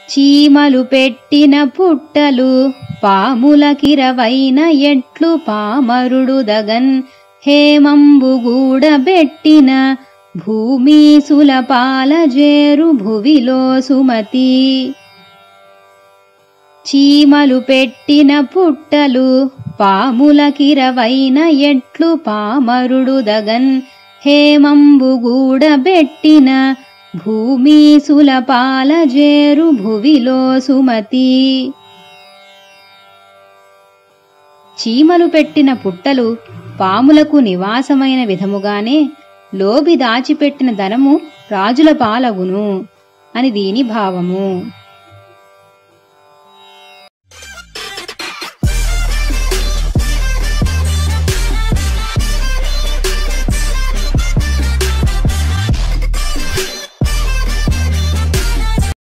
చీమలు పెట్టిన పుట్టలు పాములకిరవైన ఎట్లు పామరుడు దగన్ హేమంబు గూడబెట్టిన భూమీసుల పాలజేరు భువిలో సుమతి చీమలు పెట్టిన పుట్టలు పాములకిరవైన ఎట్లు పామరుడు దగన్ హేమంబు గూడబెట్టిన భూమీసుల పాలజేరు భువిలో సుమతి చీమలు పెట్టిన పుట్టలు పాములకు నివాసమైన విధముగానే లోబి దాచిపెట్టిన ధనము రాజుల పాలగును అని దీని భావము